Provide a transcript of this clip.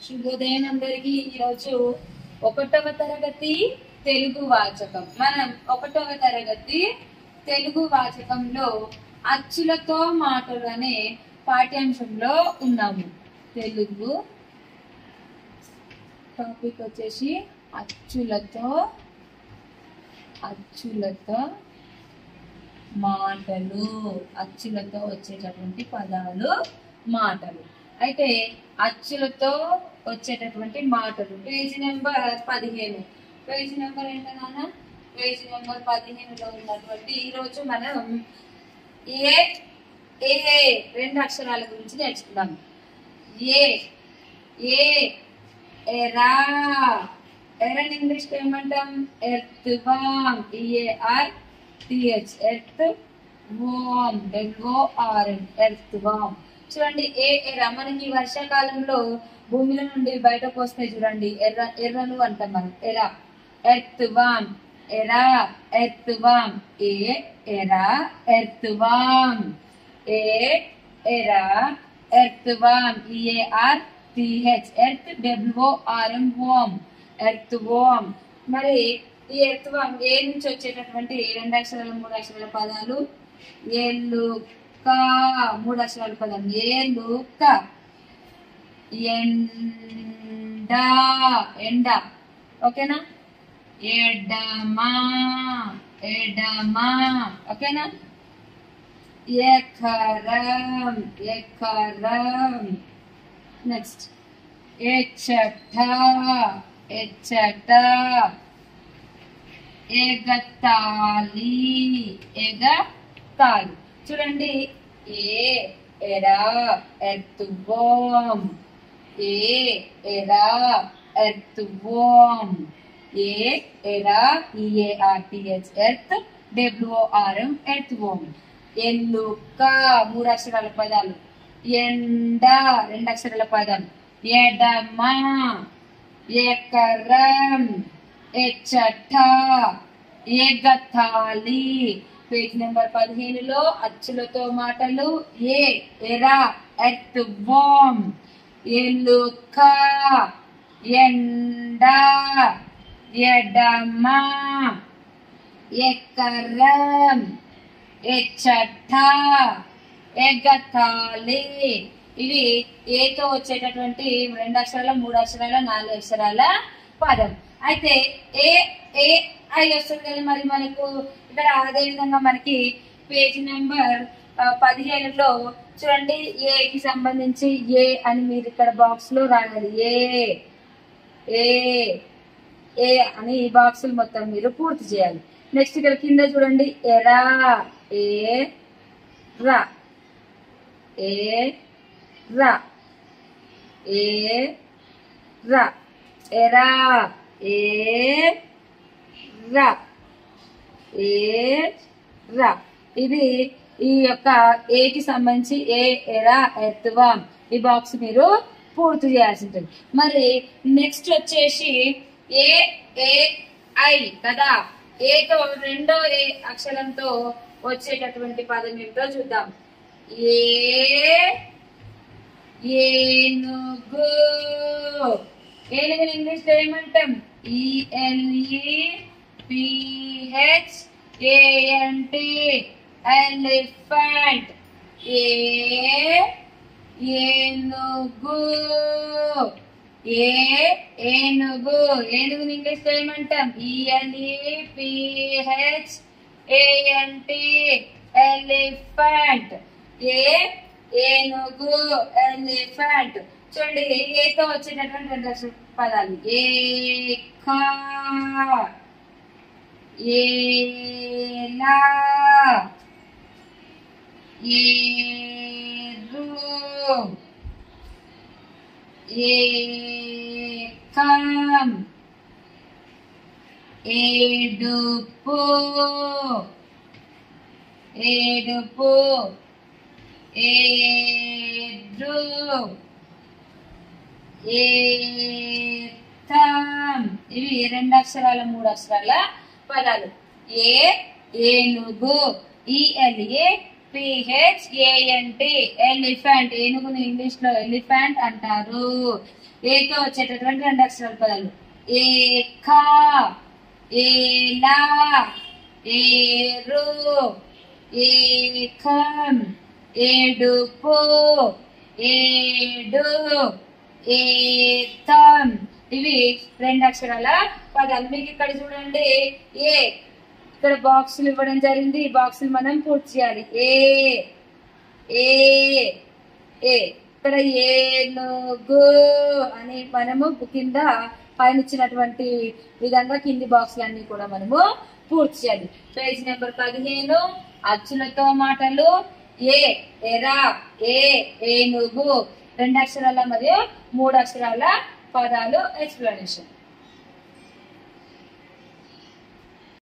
శుభోదయం అందరికి ఈరోజు ఒకటవ తరగతి తెలుగు వాచకం మనం ఒకటవ తరగతి తెలుగు వాచకంలో అచ్చులతో మాటలు అనే పాఠ్యాంశంలో ఉన్నాము తెలుగు టాపిక్ వచ్చేసి అచ్చులతో అచ్చులతో మాటలు అచ్చులతో వచ్చేటటువంటి పదాలు మాటలు అయితే అచ్చులతో వచ్చేటటువంటి మాటలు పేజీ నెంబర్ పదిహేను పేజీ నెంబర్ ఎంత నాన్న పేజీ నెంబర్ పదిహేనులో ఉన్నటువంటి ఈరోజు మనం ఏ ఏ రెండు అక్షరాల గురించి నేర్చుకుందాం ఏ ఏ ఎరా ఎరన్ ఇంగ్లీష్ లో ఏమంటాం earthworm E A R T H earthworm L O R N earthworm చూడండి ఏ ఎర్ర మనకి వర్షాకాలంలో భూమిల నుండి బయటకు వస్తాయి చూడండి ఎర్ర ఎర్రలు అంటాం మనం ఎర్ర ఎర్త్ వామ్ ఎరా ఎర్త్ వామ్ ఏ ఎరా ఎర్త్ వామ్ ఏ ఎరా earthworm E A R T H earth W R M worm earthworm మరి ఈ ఎర్త్ వామ్ ఏ నుంచి వచ్చేటటువంటి రెండు అక్షరాల మూడు అక్షరాల పదాలు ఏళ్ళు కా మూడు అక్షరాల పదం ఏళ్ళు క ఎండ ఎండ ఓకేనా ఎడమా ఎడమా ఓకేనా ఎకరం ఎకరం నెక్స్ట్ ఎచ్చట ఎచ్చట ఎగతాళి ఎగతాళి చూడండి ఏ ఎరా ఎర్తువోం ఏ ఎరా ఎర్తువోం ఏ ఎరా ఈఏఆర్టిహెచ్ ఎర్త్ డబ్ల్యూఆర్ఎం ఎర్త్వోం ఎల్లుక మూడు అక్షరాల పదాలు ఎండ రెండు అక్షరాల పదం ఎడమ ఎకరం ఎచ్చట ఎగతాళి పేజ్ నెంబర్ పదిహేనులో అచ్చులతో మాటలు ఏ ఎరా ఎర్త్ వామ్ ఎలుక ఎండ ఎడమ ఎకరం ఎచ్చట ఎగతాళి ఇవి ఏతో వచ్చేటటువంటి రెండు అక్షరాల మూడు అక్షరాల నాలుగు అక్షరాల పదం అయితే ఏ ఏ ఐ వస్తుంది కదా మరి మనకు ఇక్కడ అదే విధంగా మనకి పేజ్ నెంబర్ పదిహేనులో చూడండి ఏ కి సంబంధించి ఏ అని మీరు ఇక్కడ బాక్స్ లో రాయాలి ఏ ఏ ఏ అని ఈ బాక్సులు మొత్తం మీరు పూర్తి చేయాలి నెక్స్ట్ ఇక్కడ కింద చూడండి ఎరా ఏ రా ఏ రా ఏ రా ఎరా ఏ రా ఏ రా ఇది ఈ యొక్క ఏకి సంబంధించి ఏ ఎరా ఎత్తువాం ఈ బాక్స్ మీరు పూర్తి చేయాల్సి ఉంటుంది మరి నెక్స్ట్ వచ్చేసి ఏ ఏ ఐ కదా ఏతో రెండో ఏ అక్షరంతో వచ్చేటటువంటి పదం ఏమిటో చూద్దాం ఏ ఏనుగు ఏనుగు ఇంగ్లీష్ లో ఏమంటాం ఈఎల్ఈ పిహెచ్ ఏఎన్టి ఎలిఫెంట్ ఏ ఏనుగు ఏ ఏనుగు ఏనుగు ఇంగ్లీష్ లో ఏమంటాం ఈఎల్ఈ పిహెచ్ ఏఎన్టి ఎలిఫెంట్ ఏ ఏనుగు ఎలిఫెంట్ చూడండి ఏతో వచ్చేటటువంటి రెండు అక్షర పదాలు ఏక ఏలా ఏరు ఏకం ఏడుపు ఏడుపు ఏడు ఏతం ఇవి రెండు అక్షరాల మూడు అక్షరాల పదాలు ఏ ఏనుగు ఈఎల్ఏ పిహెచ్ఏఎన్టి ఎలిఫెంట్ ఏనుగుని ఇంగ్లీష్ లో ఎలిఫెంట్ అంటారు ఏతో వచ్చేటటువంటి రెండు అక్షరాల పదాలు ఏకా ఏలా ఏరు ఏకం ఏడుపు ఏడు ఏతం ఇవి రెండు అక్షరాల పదాలు మీకు ఇక్కడ చూడండి ఏ ఇక్కడ బాక్సులు ఇవ్వడం జరిగింది ఈ బాక్సులు మనం పూర్తి చేయాలి ఏ ఏ ఏ ఇక్కడ ఏనుగు అని మనము కింద పైన ఇచ్చినటువంటి విధంగా కింది బాక్సులన్నీ కూడా మనము పూర్తి చేయాలి పేజ్ నెంబర్ పదిహేను అచ్చులతో మాటలు ఏ ఎరా ఏ ఏనుగు రెండు అక్షరాల మరియు మూడు అక్షరాల పదాలు ఎక్స్ప్లెనేషన్